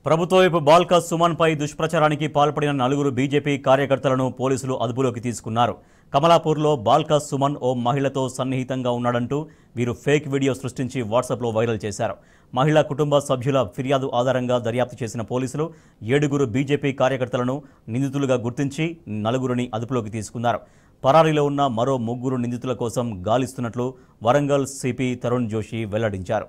ప్రభుత్వ వైపు బాల్కా సుమన్ పై దుష్ప్రచారానికి పాల్పడిన నలుగురు బీజేపీ కార్యకర్తలను పోలీసులు అదుపులోకి తీసుకున్నారు కమలాపూర్లో బాల్కా సుమన్ ఓ మహిళతో సన్నిహితంగా ఉన్నాడంటూ వీరు ఫేక్ వీడియో సృష్టించి వాట్సాప్లో వైరల్ చేశారు మహిళా కుటుంబ సభ్యుల ఫిర్యాదు ఆధారంగా దర్యాప్తు చేసిన పోలీసులు ఏడుగురు బీజేపీ కార్యకర్తలను నిందితులుగా గుర్తించి నలుగురిని అదుపులోకి తీసుకున్నారు పరారీలో ఉన్న మరో ముగ్గురు నిందితుల కోసం గాలిస్తున్నట్లు వరంగల్ సిపి తరుణ్ జోషి వెల్లడించారు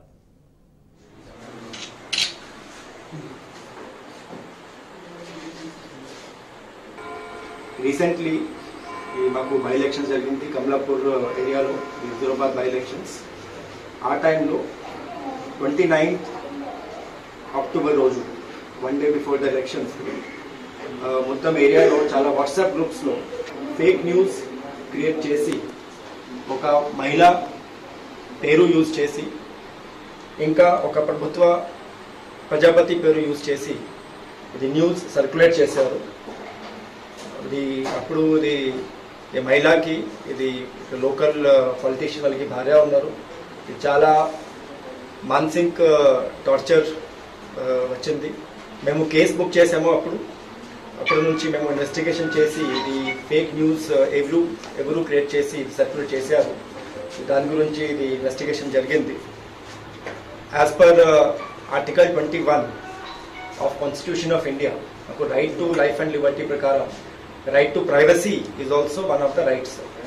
రీసెంట్లీ ఈ మాకు బై ఎలక్షన్ జరిగింది కమలాపూర్ ఏరియాలో ఈ హుజూరాబాద్ బై ఎలక్షన్స్ ఆ టైంలో ట్వంటీ నైన్త్ అక్టోబర్ రోజు one day before the elections మొత్తం ఏరియాలో చాలా వాట్సాప్ గ్రూప్స్లో ఫేక్ న్యూస్ క్రియేట్ చేసి ఒక మహిళ పేరు యూజ్ చేసి ఇంకా ఒక ప్రభుత్వ ప్రజాపతి పేరు యూజ్ చేసి ఇది న్యూస్ సర్క్యులేట్ చేశారు ఇది అప్పుడు ఇది ఈ మహిళకి ఇది లోకల్ పొలిటీషియన్ వాళ్ళకి భార్య ఉన్నారు ఇది చాలా మానసిక్ టార్చర్ వచ్చింది మేము కేసు బుక్ చేసాము అప్పుడు అప్పటి నుంచి మేము ఇన్వెస్టిగేషన్ చేసి ఇది ఫేక్ న్యూస్ ఎవరు ఎవరు క్రియేట్ చేసి ఇది సర్క్యులేట్ చేశారు దాని గురించి ఇది ఇన్వెస్టిగేషన్ జరిగింది as per article twenty one of constitution of India నాకు right to life and liberty ప్రకారం right to privacy is also one of the rights